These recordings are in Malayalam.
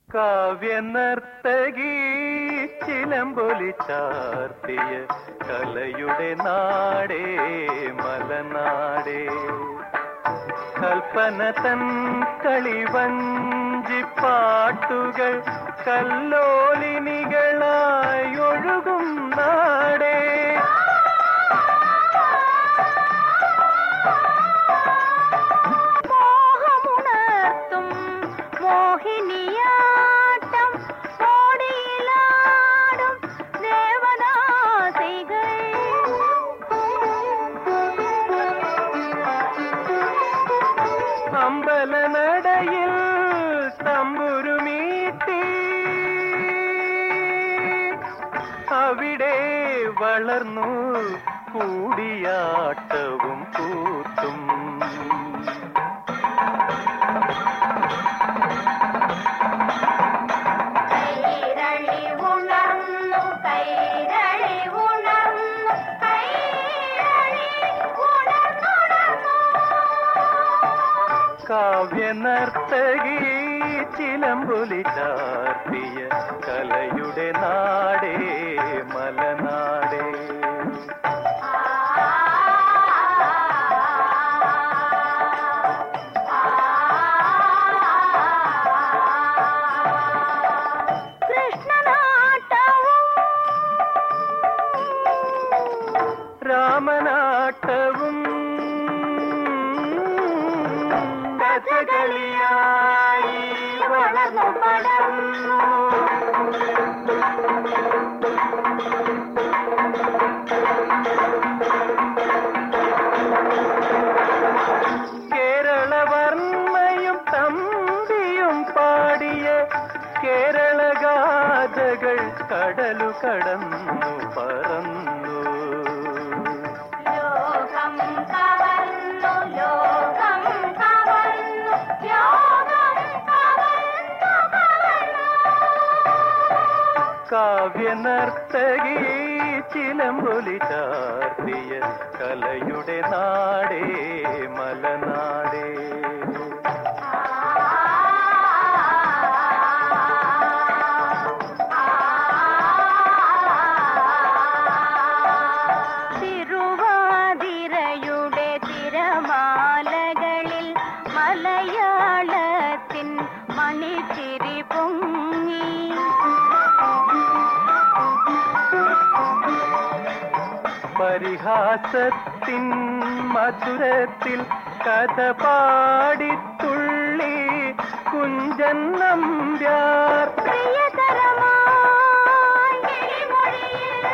കാവ്യനർത്തകി ചിലമ്പൊലി ചാർത്തിയ കലയുടെ നാടേ മലനാടേ കൽപ്പന തൻ കളിവഞ്ചിപ്പാട്ടുകൾ കല്ലോലിനികളായി ഒഴുകും നാടേ മോഹമുണർത്തും മോഹിനിയാട്ടം ഓടിയിലാടും ദേവദാസികൾ അമ്പലനടയിൽ തമ്പുരുമീട്ടി അവിടെ വളർന്നു കൂടിയാട്ടവും കൂത്തും കൈരളി ഉണർന്നു കൈരളി ഉണർന്നു കൈരളി ഉണർന്നുണർന്നു കാവ്യനർത്തകി ചിലമ്പൊലി ചാർത്തിയ കലയുടെ നാടേ മലനാടേ കൃഷ്ണനാട്ടവും രാമനാട്ടവും കഥകളിയായി വളർന്നു പടർന്നു കേരളവർമ്മയും തമ്പിയും പാടിയ കേരളഗാഥകൾ കടലു കടന്നു പറന്നു ലോകം കവർന്നു ലോകം കവർന്നു ലോകം കവർന്നു കവർന്നു കാവ്യനർത്തകി ചിലമ്പൊലി ചാർത്തിയ കലയുടെ നാടേ മലനാടേ തിരുവാതിരയുടെ തിരമാലകളിൽ മലയാളത്തിൻ മണിച്ചിരി പൊങ്ങി പരിഹാസത്തിൻ മധുരത്തിൽ കഥ പാടിത്തുള്ളി കുഞ്ചൻ നമ്പ്യാർ പ്രിയതരമായി കിളിമൊഴിയിൽ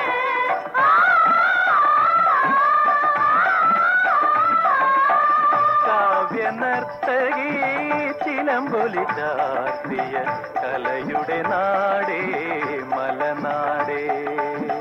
കാവ്യനർത്തകി ചിലമ്പൊലി ചാർത്തിയ കലയുടെ നാടേ മലനാടേ